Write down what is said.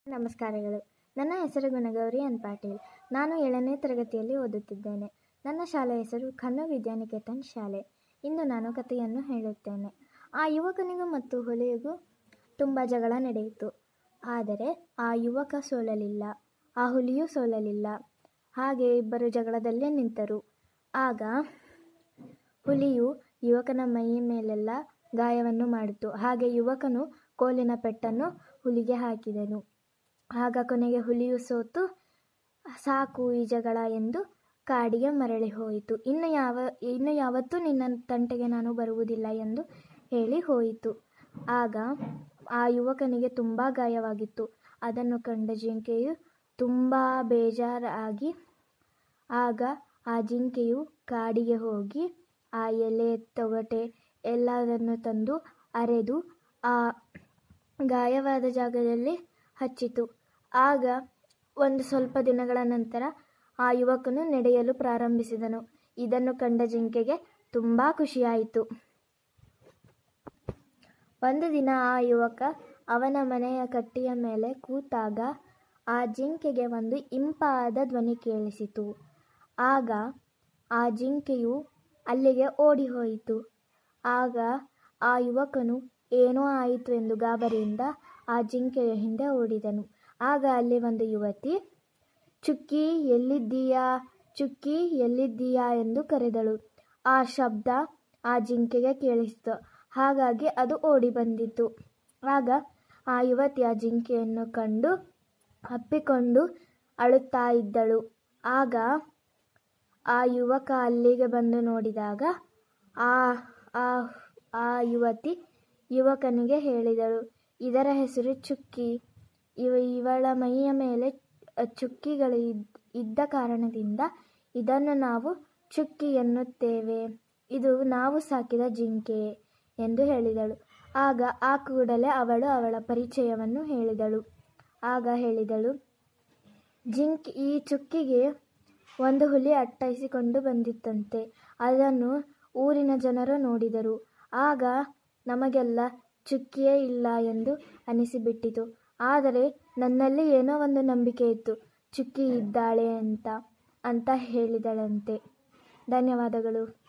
ನಮಸ್ಕಾರಗಳು ನನ್ನ ಹೆಸರು ಗುಣಗೌರಿ ಎನ್ ಪಾಟೀಲ್ ನಾನು ಏಳನೇ ತರಗತಿಯಲ್ಲಿ ಓದುತ್ತಿದ್ದೇನೆ ನನ್ನ ಶಾಲೆ ಹೆಸರು ಖನ್ನು ವಿದ್ಯಾನಿಕೇತನ್ ಶಾಲೆ ಇಂದು ನಾನು ಕಥೆಯನ್ನು ಹೇಳುತ್ತೇನೆ ಆ ಯುವಕನಿಗೂ ಮತ್ತು ಹುಲಿಗೂ ತುಂಬ ಜಗಳ ನಡೆಯಿತು ಆದರೆ ಆ ಯುವಕ ಸೋಲಲಿಲ್ಲ ಆ ಹುಲಿಯೂ ಸೋಲಲಿಲ್ಲ ಹಾಗೆ ಇಬ್ಬರು ಜಗಳದಲ್ಲೇ ನಿಂತರು ಆಗ ಹುಲಿಯು ಯುವಕನ ಮೈ ಮೇಲೆಲ್ಲ ಗಾಯವನ್ನು ಮಾಡಿತು ಹಾಗೆ ಯುವಕನು ಕೋಲಿನ ಪೆಟ್ಟನ್ನು ಹುಲಿಗೆ ಹಾಕಿದನು ಆಗ ಕೊನೆಗೆ ಹುಲಿಯು ಸೋತು ಸಾಕು ಈ ಜಗಳ ಎಂದು ಕಾಡಿಗೆ ಮರಳಿ ಹೋಯಿತು ಇನ್ನು ಯಾವ ಇನ್ನು ಯಾವತ್ತೂ ನಿನ್ನ ತಂಟೆಗೆ ನಾನು ಬರುವುದಿಲ್ಲ ಎಂದು ಹೇಳಿ ಹೋಯಿತು ಆಗ ಆ ಯುವಕನಿಗೆ ತುಂಬ ಗಾಯವಾಗಿತ್ತು ಅದನ್ನು ಕಂಡ ಜಿಂಕೆಯು ತುಂಬ ಬೇಜಾರಾಗಿ ಆಗ ಆ ಜಿಂಕೆಯು ಕಾಡಿಗೆ ಹೋಗಿ ಆ ಎಲೆ ತೊಗಟೆ ಎಲ್ಲದನ್ನು ತಂದು ಅರೆದು ಆ ಗಾಯವಾದ ಜಾಗದಲ್ಲಿ ಹಚ್ಚಿತು ಆಗ ಒಂದು ಸ್ವಲ್ಪ ದಿನಗಳ ನಂತರ ಆ ಯುವಕನು ನಡೆಯಲು ಪ್ರಾರಂಭಿಸಿದನು ಇದನ್ನು ಕಂಡ ಜಿಂಕೆಗೆ ತುಂಬ ಖುಷಿಯಾಯಿತು ಒಂದು ದಿನ ಆ ಯುವಕ ಅವನ ಮನೆಯ ಕಟ್ಟಿಯ ಮೇಲೆ ಕೂತಾಗ ಆ ಜಿಂಕೆಗೆ ಒಂದು ಇಂಪಾದ ಧ್ವನಿ ಕೇಳಿಸಿತು ಆಗ ಆ ಜಿಂಕೆಯು ಅಲ್ಲಿಗೆ ಓಡಿ ಹೋಯಿತು ಆಗ ಆ ಯುವಕನು ಏನೋ ಆಯಿತು ಎಂದು ಗಾಬರಿಯಿಂದ ಆ ಜಿಂಕೆಯ ಹಿಂದೆ ಓಡಿದನು ಆಗ ಅಲ್ಲಿ ಒಂದು ಯುವತಿ ಚುಕ್ಕಿ ಎಲ್ಲಿದ್ದೀಯಾ ಚುಕ್ಕಿ ಎಲ್ಲಿದ್ದೀಯಾ ಎಂದು ಕರೆದಳು ಆ ಶಬ್ದ ಆ ಜಿಂಕೆಗೆ ಕೇಳಿಸಿತು ಹಾಗಾಗಿ ಅದು ಓಡಿ ಬಂದಿತು ಆಗ ಆ ಯುವತಿ ಆ ಜಿಂಕೆಯನ್ನು ಕಂಡು ಅಪ್ಪಿಕೊಂಡು ಅಳುತ್ತಾ ಇದ್ದಳು ಆಗ ಆ ಯುವಕ ಅಲ್ಲಿಗೆ ಬಂದು ನೋಡಿದಾಗ ಆ ಆ ಆ ಯುವತಿ ಯುವಕನಿಗೆ ಹೇಳಿದಳು ಇದರ ಹೆಸರು ಚುಕ್ಕಿ ಇವ ಇವಳ ಮೈಯ ಮೇಲೆ ಚುಕ್ಕಿಗಳು ಇದ್ದ ಕಾರಣದಿಂದ ಇದನ್ನು ನಾವು ಚುಕ್ಕಿ ಎನ್ನುತ್ತೇವೆ ಇದು ನಾವು ಸಾಕಿದ ಜಿಂಕೆ ಎಂದು ಹೇಳಿದಳು ಆಗ ಆ ಕೂಡಲೇ ಅವಳು ಅವಳ ಪರಿಚಯವನ್ನು ಹೇಳಿದಳು ಆಗ ಹೇಳಿದಳು ಜಿಂಕ್ ಈ ಚುಕ್ಕಿಗೆ ಒಂದು ಹುಲಿ ಅಟ್ಟೈಸಿಕೊಂಡು ಬಂದಿತ್ತಂತೆ ಅದನ್ನು ಊರಿನ ಜನರು ನೋಡಿದರು ಆಗ ನಮಗೆಲ್ಲ ಚುಕ್ಕಿಯೇ ಇಲ್ಲ ಎಂದು ಅನಿಸಿಬಿಟ್ಟಿತು ಆದರೆ ನನ್ನಲ್ಲಿ ಏನೋ ಒಂದು ನಂಬಿಕೆ ಇತ್ತು ಚುಕ್ಕಿ ಇದ್ದಾಳೆ ಅಂತ ಅಂತ ಹೇಳಿದಳಂತೆ ಧನ್ಯವಾದಗಳು